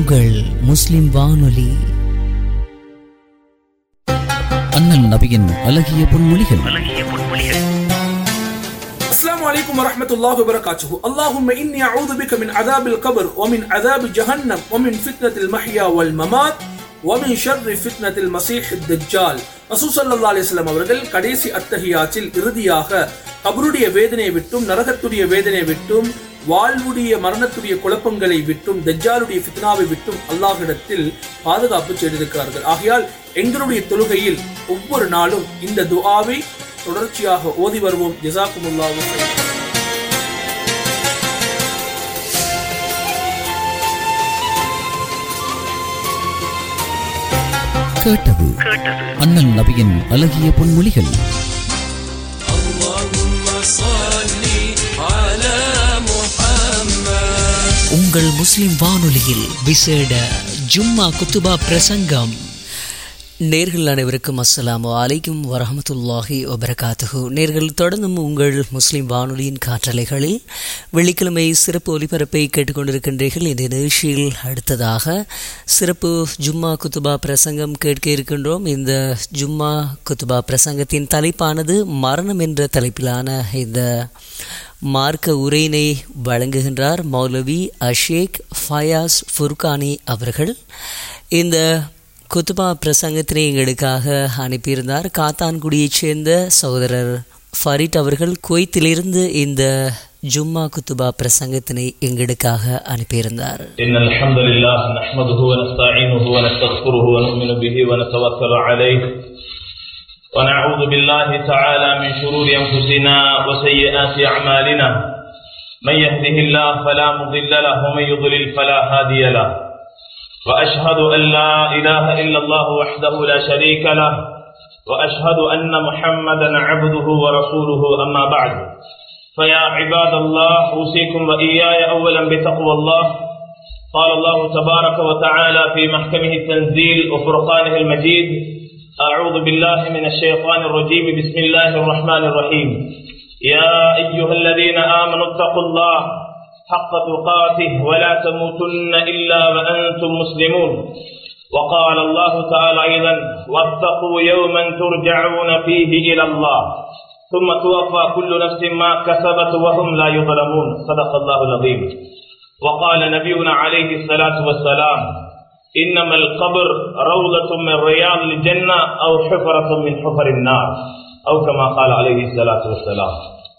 உங்கள் முஸ்லிம் வானொலி அண்ணல் நபியின் அழகிய பொன்மொழிகள் السلام عليكم ورحمة الله وبركاته اللهم إني أعوذ بك من عذاب القبر ومن عذاب جهنم ومن فتنة المحيا والممات ومن شر فتنة المسيح الدجال ரசூ ஸல்லல்லாஹு அலைஹி வஸல்லம் அவர்கள் கடைசி அத்தஹியாத்தில் இறுதியாக கபருடைய வேதனையை விட்டும் நரகத்துடைய வேதனையை விட்டும் வாழ்வுடைய மரணத்துடைய குழப்பங்களை விட்டும் தஜ்ஜாலுடைய ஃபித்னாவை விட்டும் அல்லாஹ்விடத்தில் பாதுகாப்பு செய்திருக்கிறார்கள் ஆகையால் எங்களுடைய தொழுகையில் ஒவ்வொரு நாளும் இந்த துஆவை தொடர்ச்சியாக ஓதி வருவோம் ஜசாக்குமுல்லாஹு ஹைரன். கேட்டது அண்ணல் நபியின் அழகிய பொன்மொழிகள் உங்கள் முஸ்லிம் வானொலியில் விசேட ஜும்மா குத்துபா பிரசங்கம் நேர்கள் அனைவருக்கும் அஸ்ஸலாமு அலைக்கும் வரஹமத்துல்லாஹி வபரகாத்துஹு நேர்கள் தொடர்ந்தும் உங்கள் முஸ்லிம் வானொலியின் காற்றலைகளில் வெள்ளிக்கிழமை சிறப்பு ஒலிபரப்பை கேட்டுக்கொண்டிருக்கின்றீர்கள் இந்த நிகழ்ச்சியில் அடுத்ததாக சிறப்பு ஜும்மா குத்துபா பிரசங்கம் கேட்க இருக்கின்றோம் இந்த ஜும்மா குத்துபா பிரசங்கத்தின் தலைப்பானது மரணம் என்ற தலைப்பிலான இந்த மார்க்க உரையினை வழங்குகின்றார் மௌலவி அஷேக் ஃபயாஸ் ஃபுர்கானி அவர்கள் இந்த குத்துபா பிரசங்கத்தினை எங்களுக்காக அனுப்பியிருந்தார் காத்தான்குடியைச் சேர்ந்த சகோதரர் ஃபரிட் அவர்கள் குவைத்திலிருந்து இந்த ஜும்மா குத்துபா பிரசங்கத்தினை எங்களுக்காக அனுப்பியிருந்தார் إن الحمد لله نحمده ونستعينه ونستغفره ونؤمن به ونتوكل عليه ونعوذ بالله تعالى من شرور أنفسنا وسيئات أعمالنا من يهده الله فلا مضل له ومن يضلل فلا هادي له وأشهد أن لا إله إلا الله وحده لا شريك له وأشهد أن محمدا عبده ورسوله أما بعد فيا عباد الله أوصيكم وإياي أولا بتقوى الله قال الله تبارك وتعالى في محكمه التنزيل وفرقانه المجيد أعوذ بالله من الشيطان الرجيم بسم الله الرحمن الرحيم يا أيها الذين آمنوا اتقوا الله حق تقاته ولا تموتن إلا وأنتم مسلمون وقال الله تعالى أيضا واتقوا يوما ترجعون فيه إلى الله ثم توفى كل نفس ما كسبت وهم لا يظلمون صدق الله العظيم وقال نبينا عليه الصلاة والسلام إنما القبر روضة من رياض الجنة أو حفرة من حفر النار أو كما قال عليه الصلاة والسلام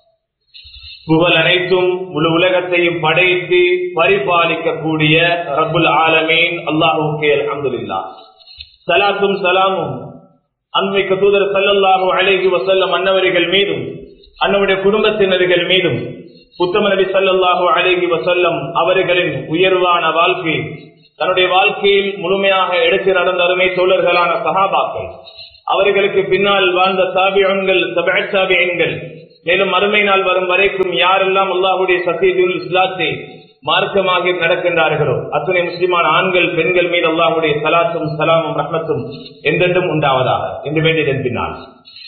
புகழ் அனைத்தும் முழு உலகத்தையும் படைத்து பரிபாலிக்கக்கூடிய ரப்புல் ஆலமீன் அல்லாஹுக்கே அல்ஹம்துலில்லா சலாத்தும் சலாமும் அன்மைக்க தூதர் சல்லல்லாஹு அலைஹி வஸல்லம் அன்னவர்கள் மீதும் அன்னவருடைய குடும்பத்தினர்கள் மீதும் உத்தம நபி சல்லல்லாஹு அலைஹி வஸல்லம் அவர்களின் உயர்வான வாழ்க்கை தன்னுடைய வாழ்க்கையில் முழுமையாக எடுத்து நடந்த அருமை தோழர்களான சஹாபாக்கள் அவர்களுக்கு பின்னால் வாழ்ந்த சாபியன்கள் சாபியன்கள் மேலும் மறுமை நாள் வரும் வரைக்கும் யாரெல்லாம் அல்லாஹுடைய சத்தியதுல் இஸ்லாத்தை மார்க்கமாக நடக்கின்றார்களோ அத்தனை முஸ்லிமான ஆண்கள் பெண்கள் மீது அல்லாஹுடைய சலாத்தும் சலாமும் ரஹ்மத்தும் என்றென்றும் உண்டாவதாக என்று வேண்டியதன் பின்னால்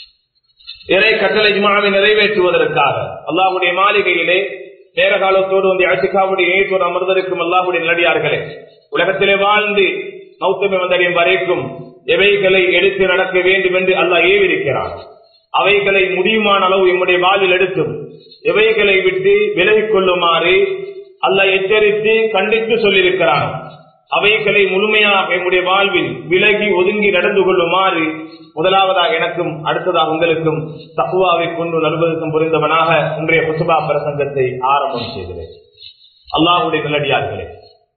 இறை கட்டளை ஜுமாவை நிறைவேற்றுவதற்காக அல்லாஹுடைய மாளிகையிலே நேர காலத்தோடு வந்து அசிகாவுடைய ஏற்றோடு அமர்ந்திருக்கும் அல்லாஹுடைய நல்லடியார்களே உலகத்திலே வாழ்ந்து மௌத்தமை வந்தடையும் வரைக்கும் எவைகளை எடுத்து நடக்க வேண்டும் என்று அல்லாஹ் ஏவிருக்கிறான் அவைகளை முடியுமான அளவு எம்முடைய வாழ்வில் எடுத்தும் எவைகளை விட்டு விலகிக் கொள்ளுமாறு அல்லாஹ் எச்சரித்து கண்டித்து சொல்லியிருக்கிறான் அவைகளை முழுமையாக எம்முடைய வாழ்வில் விலகி ஒதுங்கி நடந்து கொள்ளுமாறு முதலாவதாக எனக்கும் அடுத்ததாக உங்களுக்கும் தக்குவாவை கொண்டு நல்வதற்கும் புரிந்தவனாக இன்றைய புசுபா பிரசங்கத்தை ஆரம்பம் செய்கிறேன் அல்லாஹுடைய நல்லடியார்களே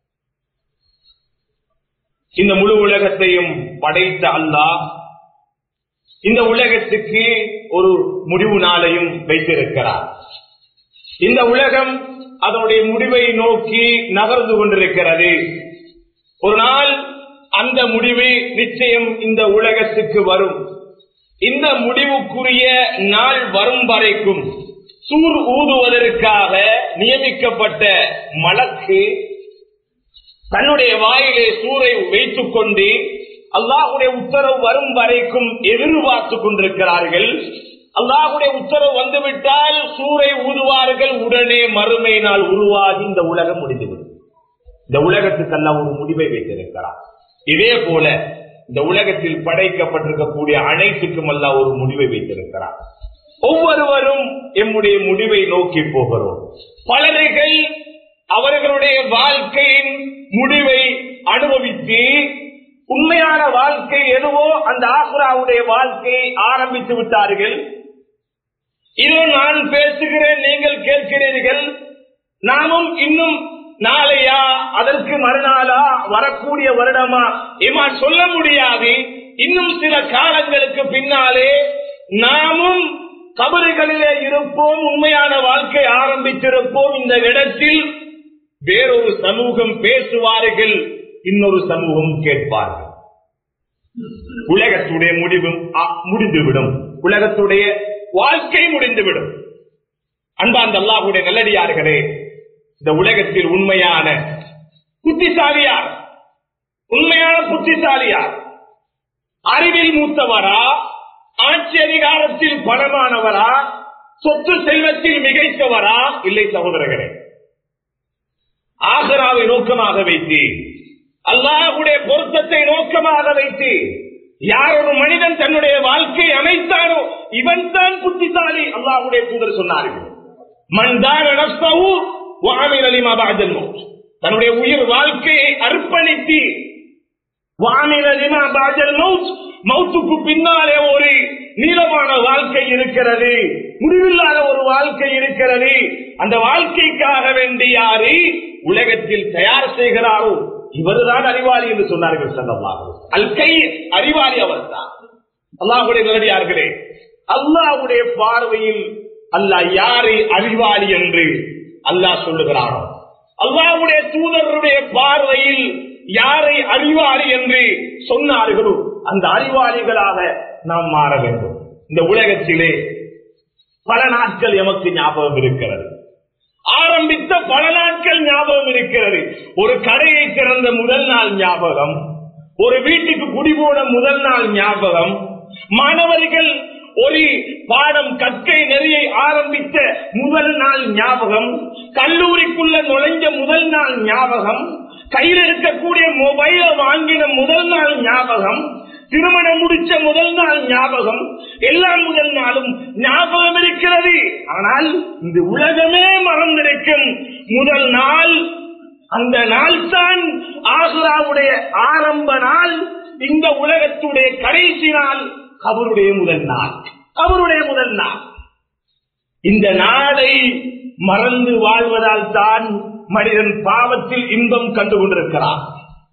இந்த முழு உலகத்தையும் படைத்த அல்லாஹ் இந்த உலகத்துக்கு ஒரு முடிவு நாளையும் வைத்திருக்கிறார் இந்த உலகம் அதனுடைய முடிவை நோக்கி நகர்ந்து கொண்டிருக்கிறது ஒரு நாள் அந்த முடிவு நிச்சயம் இந்த உலகத்துக்கு வரும் இந்த முடிவுக்குரிய நாள் வரும் வரைக்கும் சூர் ஊதுவதற்காக நியமிக்கப்பட்ட மலக்கு தன்னுடைய வாயிலே சூரை வைத்துக் கொண்டு அல்லாஹுடைய உத்தரவு வரும் வரைக்கும் எதிர்பார்த்து கொண்டிருக்கிறார்கள் அல்லாஹுடைய உத்தரவு வந்துவிட்டால் சூரை ஊதுவார்கள் உடனே மறுமை நாள் உருவாகி இந்த உலகம் முடிந்துவிடும் இந்த உலகத்துக்கு அல்ல ஒரு முடிவை வைத்திருக்கிறார் இதே போல இந்த உலகத்தில் படைக்கப்பட்டிருக்கக்கூடிய அனைத்துக்கும் அல்ல ஒரு முடிவை வைத்திருக்கிறார் ஒவ்வொருவரும் எம்முடைய முடிவை நோக்கி போகிறோம் பலர்கள் அவர்களுடைய வாழ்க்கையின் முடிவை அனுபவித்து உண்மையான வாழ்க்கை எதுவோ அந்த ஆசுராவுடைய வாழ்க்கையை ஆரம்பித்து விட்டார்கள் இதோ நான் பேசுகிறேன் நீங்கள் கேட்கிறீர்கள் நாமும் இன்னும் நாளையா அதற்கு மறுநாளா வரக்கூடிய வருடமா இமா சொல்ல முடியாது இன்னும் சில காலங்களுக்கு பின்னாலே நாமும் கபறுகளிலே இருப்போம் உண்மையான வாழ்க்கை ஆரம்பித்திருப்போம் இந்த இடத்தில் வேறொரு சமூகம் பேசுவார்கள் இன்னொரு சமூகம் கேட்பார்கள் உலகத்துடைய முடிவும் அ- முடிந்துவிடும் உலகத்துடைய வாழ்க்கை முடிந்துவிடும் அன்பாந்த அல்லாஹுடைய நல்லடியார்களே இந்த உலகத்தில் உண்மையான புத்திசாலியார் உண்மையான புத்திசாலியார் அறிவில் மூத்தவரா ஆட்சி அதிகாரத்தில் பணமானவரா சொத்து செல்வத்தில் மிகைத்தவரா இல்லை சகோதரர்களே ஆகராவை நோக்கமாக வைத்து அல்லாஹுடைய பொருத்தத்தை நோக்கமாக வைத்து யார் ஒரு மனிதன் தன்னுடைய வாழ்க்கையை அமைத்தானோ இவன் தான் புத்திசாலி அல்லாஹுடைய தூதர் சொன்னார்கள் மன்தான நஃப்ஸஹு வ அமில லிமா பஅதல் மௌத் தன்னுடைய உயிர் வாழ்க்கையை அர்ப்பணித்து வானில லிமா பஅதல் மௌத் மௌத்துக்கு பின்னாலே ஒரு நீளமான வாழ்க்கை இருக்கிறது முடிவில்லாத ஒரு வாழ்க்கை இருக்கிறது அந்த வாழ்க்கைக்காக வேண்டி யாரு உலகத்தில் தயார் செய்கிறாரோ இவர்தான் அறிவாளி என்று சொன்னார்கள் சல்லல்லாஹு அல் கை அறிவாளி அவர்தான் அல்லாஹுடைய நேரடியார்களே அல்லாஹ்வுடைய பார்வையில் அல்லாஹ் யாரை அறிவாளி என்று அல்லாஹ் சொல்லுகிறானோ அல்லாஹ்வுடைய தூதருடைய பார்வையில் யாரை அறிவாளி என்று சொன்னார்களோ அந்த அறிவாளிகளாக நாம் மாற வேண்டும் இந்த உலகத்திலே பல நாட்கள் எமக்கு ஞாபகம் இருக்கிறது ஆரம்பித்த பல நாட்கள் ஞாபகம் இருக்கிறது ஒரு கடையை திறந்த முதல் நாள் ஞாபகம் ஒரு வீட்டுக்கு குடிபோன முதல் நாள் ஞாபகம் மாணவர்கள் ஒரு பாடம் கற்கை நெறியை ஆரம்பித்த முதல் நாள் ஞாபகம் கல்லூரிக்குள்ள நுழைஞ்ச முதல் நாள் ஞாபகம் கையில் இருக்கக்கூடிய மொபைல வாங்கின முதல் நாள் ஞாபகம் திருமணம் முடிச்ச முதல் நாள் ஞாபகம் எல்லா முதல் நாளும் ஞாபகம் இருக்கிறது ஆனால் இந்த உலகமே மறந்திருக்கும் முதல் நாள் அந்த நாள் தான் ஆசுராவுடைய ஆரம்ப நாள் இந்த உலகத்துடைய கடைசி நாள் அவருடைய முதல் நாள் அவருடைய முதல் நாள் இந்த நாளை மறந்து வாழ்வதால் தான் மனிதன் பாவத்தில் இன்பம் கண்டு கொண்டிருக்கிறான்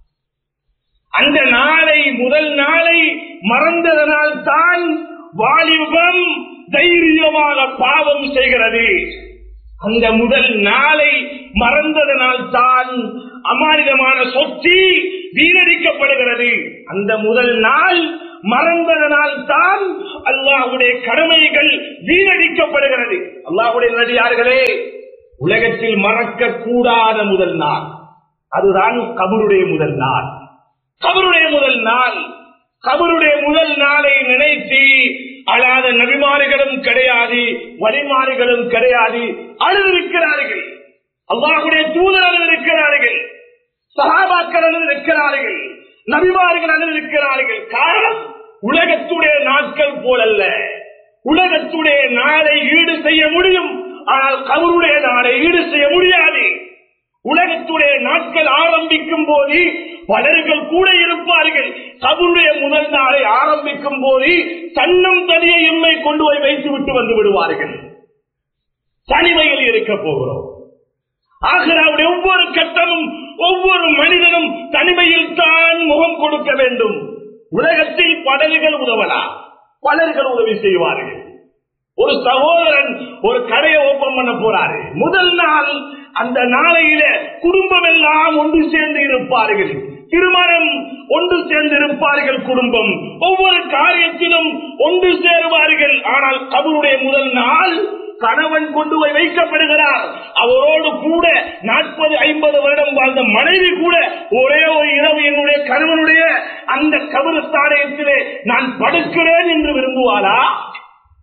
அந்த நாளை முதல் நாளை மறந்ததனால் தான் வாலிபம் தைரியமாக பாவம் செய்கிறது அந்த முதல் நாளை மறந்ததனால் தான் அமானிதமான சொத்தி வீணடிக்கப்படுகிறது அந்த முதல் நாள் மறந்ததனால் தான் அல்லாஹ்வுடைய கடமைகள் வீணடிக்கப்படுகிறது அல்லாஹ்வுடைய நடிகார்களே உலகத்தில் மறக்க கூடாத முதல் நாள் அதுதான் கபருடைய முதல் நாள் கபருடைய முதல் நாள் கபருடைய முதல் நாளை நினைத்து அழாத நபிமாறுகளும் கிடையாது வழிமாறுகளும் கிடையாது அழுதிருக்கிறார்கள் அல்லாஹுடைய தூதர் அழுதிருக்கிறார்கள் சகாபாக்கள் அழுதிருக்கிறார்கள் நபிமார்கள் அழுதிருக்கிறார்கள் காரணம் உலகத்துடைய நாட்கள் போலல்ல உலகத்துடைய நாளை ஈடு செய்ய முடியும் ஆனால் கபருடைய நாளை ஈடு செய்ய முடியாது உலகத்துடைய நாட்கள் ஆரம்பிக்கும் போது பலர்கள் கூட இருப்பார்கள் கபருடைய முதல் நாளை ஆரம்பிக்கும் போது தன்னும் தனியை எம்மை கொண்டு போய் வைத்து விட்டு வந்து விடுவார்கள் தனிமையில் இருக்க போகிறோம் ஆகிறாவுடைய ஒவ்வொரு கட்டமும் ஒவ்வொரு மனிதனும் தனிமையில் தான் முகம் கொடுக்க வேண்டும் உலகத்தில் படல்கள் உதவலாம் பலர்கள் உதவி செய்வார்கள் ஒரு சகோதரன் ஒரு கடையை ஓபன் பண்ண போறாரு முதல் நாள் அந்த நாளையில குடும்பம் எல்லாம் ஒன்று சேர்ந்து இருப்பார்கள் திருமணம் ஒன்று சேர்ந்து இருப்பார்கள் குடும்பம் ஒவ்வொரு காரியத்திலும் ஒன்று சேருவார்கள் ஆனால் கபருடைய முதல் நாள் கணவன் கொண்டு போய் வைக்கப்படுகிறார் அவரோடு கூட நாற்பது ஐம்பது வருடம் வாழ்ந்த மனைவி கூட ஒரே ஒரு இரவு என்னுடைய கணவனுடைய அந்த கபரஸ்தானத்திலே நான் படுக்கிறேன் என்று விரும்புவாரா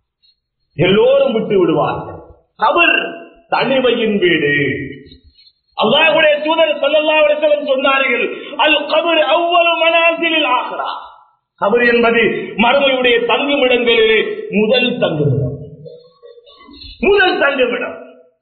எல்லோரும் விட்டு விடுவார்கள் அவர் தனிமையின் வீடு அல்லாஹ்வுடைய தூதர் ஸல்லல்லாஹு அலைஹி வஸல்லம் சொன்னார்கள் அல் கபர் அவ்வளவு மனாசிலில் ஆகிறா கபர் என்பது மறுமையுடைய தங்குமிடங்களிலே முதல் தங்குமிடம் முதல் தங்குமிடம்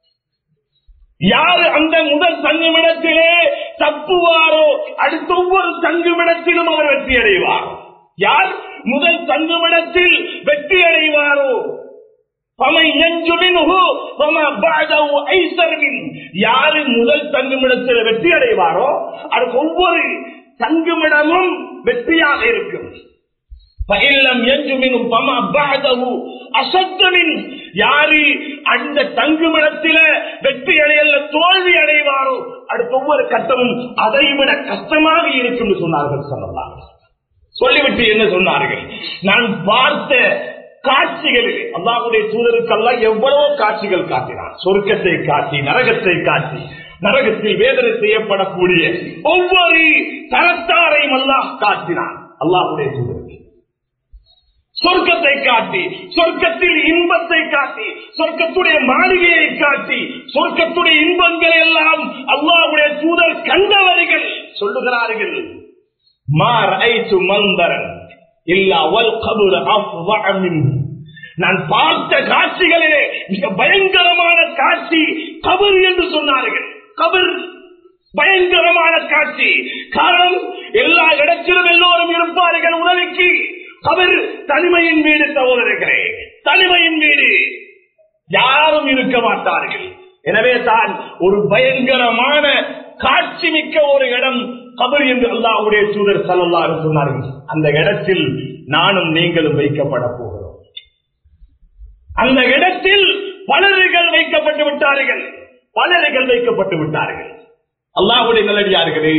யாரு அந்த முதல் தங்குமிடத்திலே தப்புவாரோ அடுத்த ஒவ்வொரு தங்குமிடத்திலும் அவர் வெற்றி அடைவார் யார் முதல் தங்குமிடத்தில் வெற்றி அடைவாரோ فَمَنْ يَنْجُ مِنْهُ فَمَا بَعْدَهُ أَيْسَرُ مِنْهُ. யாரு முதல் தங்குமிடத்தில் வெற்றி அடைவாரோ அதுக்கு ஒவ்வொரு தங்குமிடமும் வெற்றியாக இருக்கும் فَإِنْ لَمْ يَنْجُ مِنْهُ فَمَا بَعْدَهُ أَشَدُّ مِنْهُ. யாரு அந்த தங்குமிடத்தில வெற்றி அடையல தோல்வி அடைவாரோ அடுத்த ஒவ்வொரு கட்டமும் அதைவிட கஷ்டமாக இருக்கும் என்று சொன்னார்கள் சொல்லலாம் சொல்லிவிட்டு என்ன சொன்னார்கள் நான் பார்த்த காட்சிகளில் அல்லாஹ்வுடைய தூதருக்கெல்லாம் எவ்வளவோ காட்சிகள் காட்டினார் சொர்க்கத்தை காட்டி நரகத்தை காட்டி நரகத்தில் வேதனை செய்யப்படக்கூடிய ஒவ்வொரு தரத்தாரையும் அல்லாஹ் காட்டினான் அல்லாஹ்வுடைய தூதருக்கு சொர்க்கத்தை காட்டி சொர்க்கத்தில் இன்பத்தை காட்டி சொர்க்கத்துடைய மாளிகையை காட்டி சொர்க்கத்துடைய இன்பங்களை எல்லாம் அல்லாஹ்வுடைய தூதர் கண்டவர்கள் சொல்லுகிறார்கள் மா ரஐத்து மந்தரன் இல்லா வல் கபுர் அஃவஅ மின்ஹு. நான் பார்த்த காட்சிகளிலே மிக பயங்கரமான காட்சி கபர் என்று சொன்னார்கள் கபர் பயங்கரமான காட்சி காரணம் எல்லா இடத்திலும் எல்லோரும் இருப்பார்கள் உதவிக்கு கபர் தனிமையின் வீடு சகோதரர்களே தனிமையின் வீடு யாரும் இருக்க மாட்டார்கள் எனவே தான் ஒரு பயங்கரமான காட்சி மிக்க ஒரு இடம் கபர் என்று அல்லாஹ்வுடைய தூதர் சல்லல்லாஹு சொன்னார்கள் அந்த இடத்தில் நானும் நீங்களும் வைக்கப்பட போகிறோம் அந்த இடத்தில் பலர்கள் வைக்கப்பட்டு விட்டார்கள் பலர்கள் வைக்கப்பட்டு விட்டார்கள் அல்லாஹ்வுடைய நல்லடியார்களே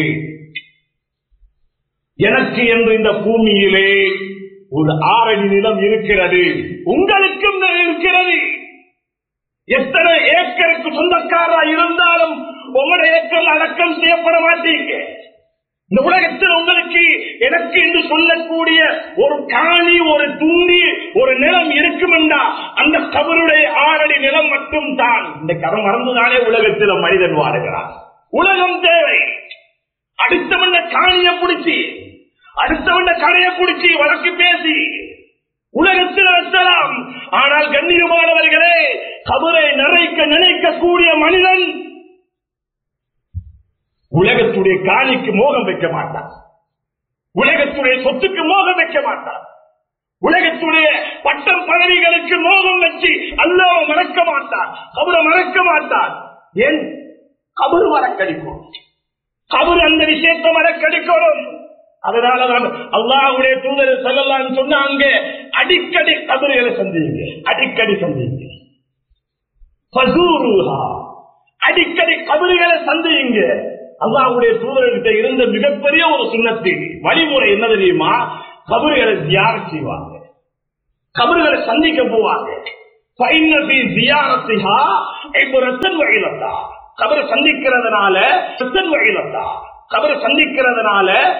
எனக்கு என்று இந்த பூமியிலே ஒரு ஆறடி நிலம் இருக்கிறது உங்களுக்கும் இருக்கிறது எத்தனை ஏக்கருக்கு சொந்தக்காரா இருந்தாலும் உங்களுடைய ஏக்கர் அடக்கம் செய்யப்பட மாட்டீங்க இந்த உலகத்தில் உங்களுக்கு எனக்கு என்று சொல்லக்கூடிய ஒரு காணி ஒரு துண்டி ஒரு நிலம் இருக்கும் என்றா அந்த கபருடைய ஆறடி நிலம் மட்டும் தான் இந்த கரம் மறந்துதானே உலகத்தில் மனிதன் வாழுகிறான் உலகம் தேவை அடுத்தவன் காணிய பிடிச்சி அடுத்தவன் கடையை பிடிச்சி வழக்கு பேசி உலகத்தில் வெட்டலாம் ஆனால் கண்ணியமானவர்களே கபரை நிறைக்க நினைக்கக்கூடிய மனிதன் உலகத்துடைய காணிக்கு மோகம் வைக்க மாட்டான் உலகத்துடைய சொத்துக்கு மோகம் வைக்க மாட்டான் உலகத்துடைய பட்டம் பதவிகளுக்கு மோகம் வச்சு அல்லாஹ் மறக்க மாட்டான் கபரை மறக்க மாட்டான் ஏன் கபரு மறக்கடிக்கும் கபர் அந்த விஷயத்தை மறக்கடிக்கணும் அதனாலதான் அல்லாஹ்வுடைய தூதர் செல்லலாம் சொன்னாங்க அடிக்கடி கபறுகளை சந்திங்க அடிக்கடி சந்திங்க ஃபசூருஹா. அடிக்கடி கபறுகளை சந்தியுங்க அல்லாஹ்வுடைய தூதர்கிட்ட இருந்த மிகப்பெரிய ஒரு சுண்ணத்து வழிமுறை என்ன தெரியுமா கபறுகளை தியார செய்வாங்க கபறுகளை சந்திக்க போவாங்க فإن في زيارتها عبرة وعظة. கபரை சந்திக்கிறதுனால கபரை சந்திக்கிறதுனால